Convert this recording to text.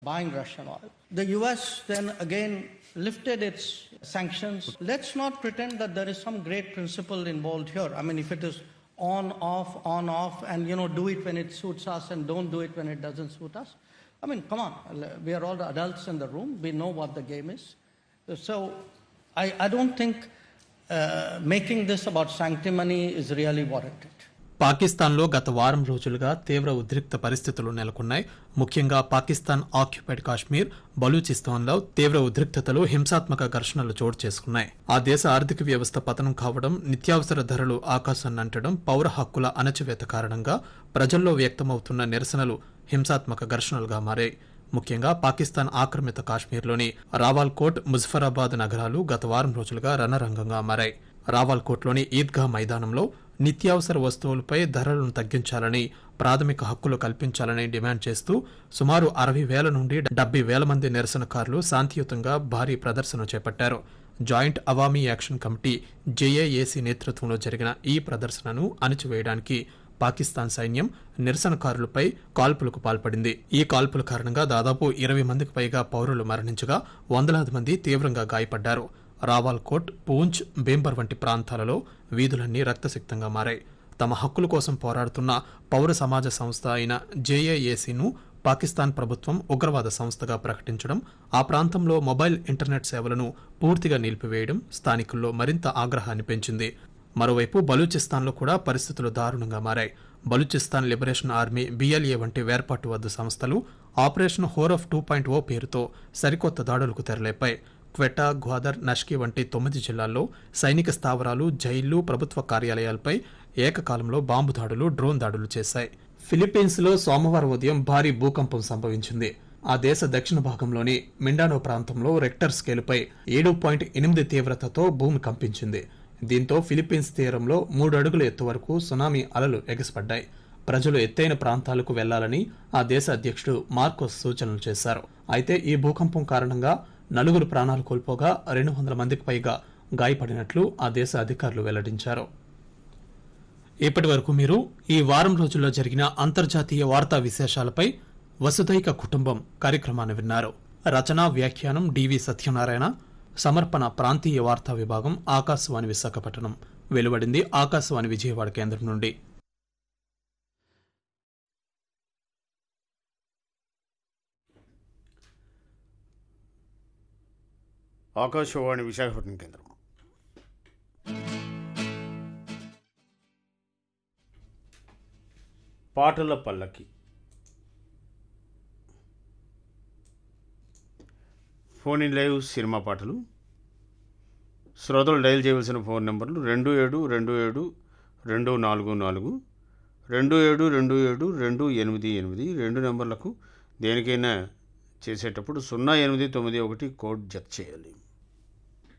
buying Russian oil. The US then again lifted its sanctions. Let's not pretend that there is some great principle involved here. I mean, if it is on, off, on, off, and you know, do it when it suits us and don't do it when it doesn't suit us. I mean, come on, we are all the adults in the room. We know what the game is. So I, I don't think uh, making this about sanctimony is really warranted. పాకిస్తాన్లో గత వారం రోజులుగా తీవ్ర ఉద్రిక్త పరిస్థితులు నెలకొన్నాయి ముఖ్యంగా Pakistan occupied Kashmir బలూచిస్తాన్లో తీవ్ర ఉద్రిక్తతలు హింసాత్మక ఘర్షణలు చోటు చేసుకున్నాయి ఆ దేశ ఆర్థిక వ్యవస్థ పతనం కావడం నిత్యావసర ధరలు ఆకాశాన్నంటడం పౌర హక్కుల అణచివేత కారణంగా ప్రజల్లో వ్యక్తమవుతున్న నిరసనలు హింసాత్మక ఘర్షణలుగా మారాయి ముఖ్యంగా పాకిస్తాన్ ఆక్రమిత కాశ్మీర్లోని రావాల్కోట్ ముజఫరాబాద్ నగరాలు గత వారం రోజులుగా రణరంగంగా మారాయి రావాల్కోట్లోని ఈద్గా మైదానంలో నిత్యావసర వస్తువులపై ధరలను తగ్గించాలని ప్రాథమిక హక్కులు కల్పించాలని డిమాండ్ చేస్తూ సుమారు అరవై వేల నుండి డెబ్బై వేల మంది నిరసనకారులు శాంతియుతంగా భారీ ప్రదర్శన చేపట్టారు joint Awami action committee JAAC నేతృత్వంలో జరిగిన ఈ ప్రదర్శనను అణచివేయడానికి పాకిస్తాన్ సైన్యం నిరసనకారులపై కాల్పులకు పాల్పడింది ఈ కాల్పుల కారణంగా దాదాపు ఇరవై మందికి పైగా పౌరులు మరణించగా వందలాది మంది తీవ్రంగా గాయపడ్డారు రావాల్కోట్ పూంచ్ బేంబర్ వంటి ప్రాంతాలలో వీధులన్నీ రక్తసిక్తంగా మారాయి తమ హక్కుల కోసం పోరాడుతున్న పౌర సమాజ సంస్థ అయిన జేఏఏసీను పాకిస్తాన్ ప్రభుత్వం ఉగ్రవాద సంస్థగా ప్రకటించడం ఆ ప్రాంతంలో మొబైల్ ఇంటర్నెట్ సేవలను పూర్తిగా నిలిపివేయడం స్థానికుల్లో మరింత ఆగ్రహాన్ని పెంచింది మరోవైపు బలూచిస్తాన్లో కూడా పరిస్థితులు దారుణంగా మారాయి బలూచిస్తాన్ లిబరేషన్ ఆర్మీ బిఎల్ఏ వంటి వేర్పాటువద్దు సంస్థలు operation Herof two point O పేరుతో సరికొత్త దాడులకు తెరలేపాయి క్వెటా గ్వాదర్ నష్కి వంటి తొమ్మిది జిల్లాల్లో సైనిక స్థావరాలు జైళ్లు ప్రభుత్వ కార్యాలయాలపై ఏకకాలంలో బాంబు దాడులు డ్రోన్ దాడులు చేశాయి ఫిలిప్పీన్స్ లో సోమవారం ఉదయం భారీ భూకంపం సంభవించింది ఆ దేశ దక్షిణ భాగంలోని మిండానో ప్రాంతంలో రెక్టర్ స్కేలుపై ఏడు పాయింట్ ఎనిమిది తీవ్రతతో భూమి కంపించింది దీంతో ఫిలిప్పీన్స్ తీరంలో మూడు అడుగుల ఎత్తు వరకు సునామీ అలలు ఎగసిపడ్డాయి ప్రజలు ఎత్తైన ప్రాంతాలకు వెళ్లాలని ఆ దేశ అధ్యక్షుడు మార్కోస్ సూచనలు చేశారు అయితే ఈ భూకంపం కారణంగా నలుగురు ప్రాణాలు కోల్పోగా రెండు వందల మందికి పైగా గాయపడినట్లు ఆ దేశ అధికారులు వెల్లడించారు ఇప్పటి వరకు మీరు ఈ వారం రోజుల్లో జరిగిన అంతర్జాతీయ వార్తా విశేషాలపై వసుదైక కుటుంబం కార్యక్రమాన్ని విన్నారు రచనా వ్యాఖ్యానం డివి సత్యనారాయణ సమర్పణ ప్రాంతీయ వార్తా విభాగం ఆకాశవాణి విశాఖపట్నం వెలువడింది ఆకాశవాణి విజయవాడ కేంద్రం నుండి ఆకాశవాణి విశాఖపట్నం కేంద్రం పాటల పల్లకి ఫోన్ ఇన్ లైవ్ సినిమా పాటలు శ్రోతలు డయల్ చేయవలసిన ఫోన్ నెంబర్లు రెండు ఏడు రెండు ఏడు రెండు నాలుగు నాలుగు రెండు ఏడు రెండు ఏడు రెండు ఎనిమిది ఎనిమిది రెండు నెంబర్లకు దేనికైనా చేసేటప్పుడు సున్నా ఎనిమిది తొమ్మిది ఒకటి కోడ్ జత చేయాలి